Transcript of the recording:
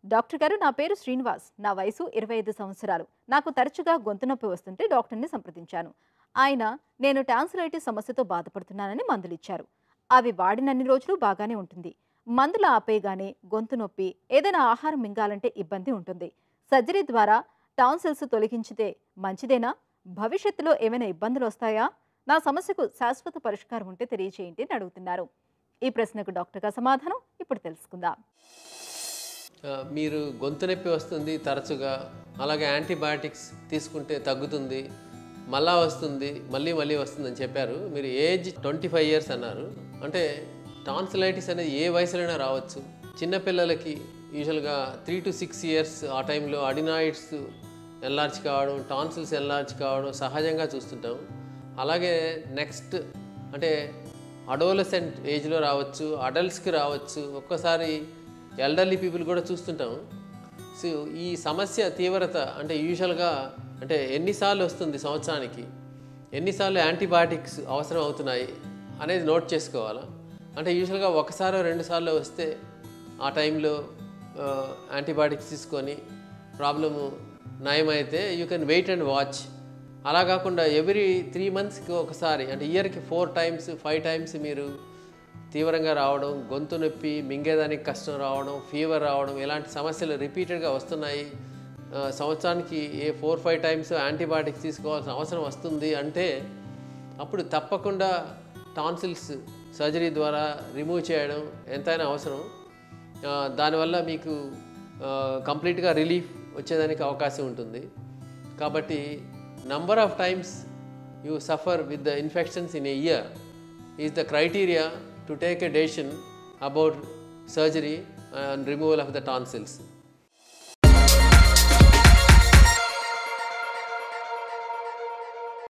doctor గారు నా పేరు శ్రీనివాస్ నా వయసు ఇరవై ఐదు సంవత్సరాలు నాకు తరచుగా గొంతు నొప్పి వస్తుంటే డాక్టర్ని సంప్రదించాను ఆయన నేను టాన్సిలైటిస్ సమస్యతో బాధపడుతున్నానని మందులు ఇచ్చారు అవి వాడినన్ని రోజులు బాగానే ఉంటుంది మందులు ఆపేయగానే గొంతు నొప్పి ఏదైనా ఆహారం మింగాలంటే ఇబ్బంది ఉంటుంది సర్జరీ ద్వారా టాన్సిల్స్ తొలగించితే మంచిదేనా భవిష్యత్తులో ఏమైనా ఇబ్బందులు వస్తాయా నా సమస్యకు శాశ్వత పరిష్కారం ఉంటే తెలియచేయండి అని అడుగుతున్నారు ఈ ప్రశ్నకు డాక్టర్గా సమాధానం ఇప్పుడు తెలుసుకుందాం ఆ, మీరు గొంతు నొప్పి వస్తుంది తరచుగా అలాగే యాంటీబయాటిక్స్ తీసుకుంటే తగ్గుతుంది మళ్ళా వస్తుంది మళ్ళీ మళ్ళీ వస్తుందని చెప్పారు మీరు ఏజ్ ట్వంటీ ఫైవ్ ఇయర్స్ అన్నారు అంటే టాన్సిలైటిస్ అనేది ఏ వయసులోనే రావచ్చు చిన్నపిల్లలకి యూజువల్గా త్రీ టు సిక్స్ ఇయర్స్ ఆ టైంలో అడినాయిడ్స్ ఎన్లార్జ్ కావడం టాన్సిల్స్ ఎన్లార్జ్ కావడం సహజంగా చూస్తుంటాం అలాగే నెక్స్ట్ అంటే అడోలసెంట్ ఏజ్లో రావచ్చు అడల్ట్స్కి రావచ్చు ఒక్కసారి ఎల్డర్లీ పీపుల్ కూడా చూస్తుంటాం సో ఈ సమస్య తీవ్రత అంటే యూజువల్గా అంటే ఎన్నిసార్లు వస్తుంది సంవత్సరానికి ఎన్నిసార్లు యాంటీబయాటిక్స్ అవసరం అవుతున్నాయి అనేది నోట్ చేసుకోవాలా అంటే యూజువల్గా ఒకసారో రెండు సార్లు వస్తే ఆ టైంలో యాంటీబయాటిక్స్ తీసుకొని ప్రాబ్లము నయమైతే you can wait and watch అలా కాకుండా ఎవ్రీ త్రీ మంత్స్కి ఒకసారి అంటే ఇయర్కి ఫోర్ టైమ్స్ ఫైవ్ టైమ్స్ మీరు తీవ్రంగా రావడం గొంతు నొప్పి మింగేదానికి కష్టం రావడం ఫీవర్ రావడం ఇలాంటి సమస్యలు రిపీటెడ్గా వస్తున్నాయి ఆ, సంవత్సరానికి a four five times antibiotics తీసుకోవాల్సిన అవసరం వస్తుంది అంటే అప్పుడు తప్పకుండా టాన్సిల్స్ సర్జరీ ద్వారా రిమూవ్ చేయడం ఎంతైనా అవసరం ఆ, దానివల్ల మీకు కంప్లీట్గా రిలీఫ్ వచ్చేదానికి అవకాశం ఉంటుంది కాబట్టి number of times you suffer with the infections in a year is the criteria to take a decision about surgery and removal of the tonsils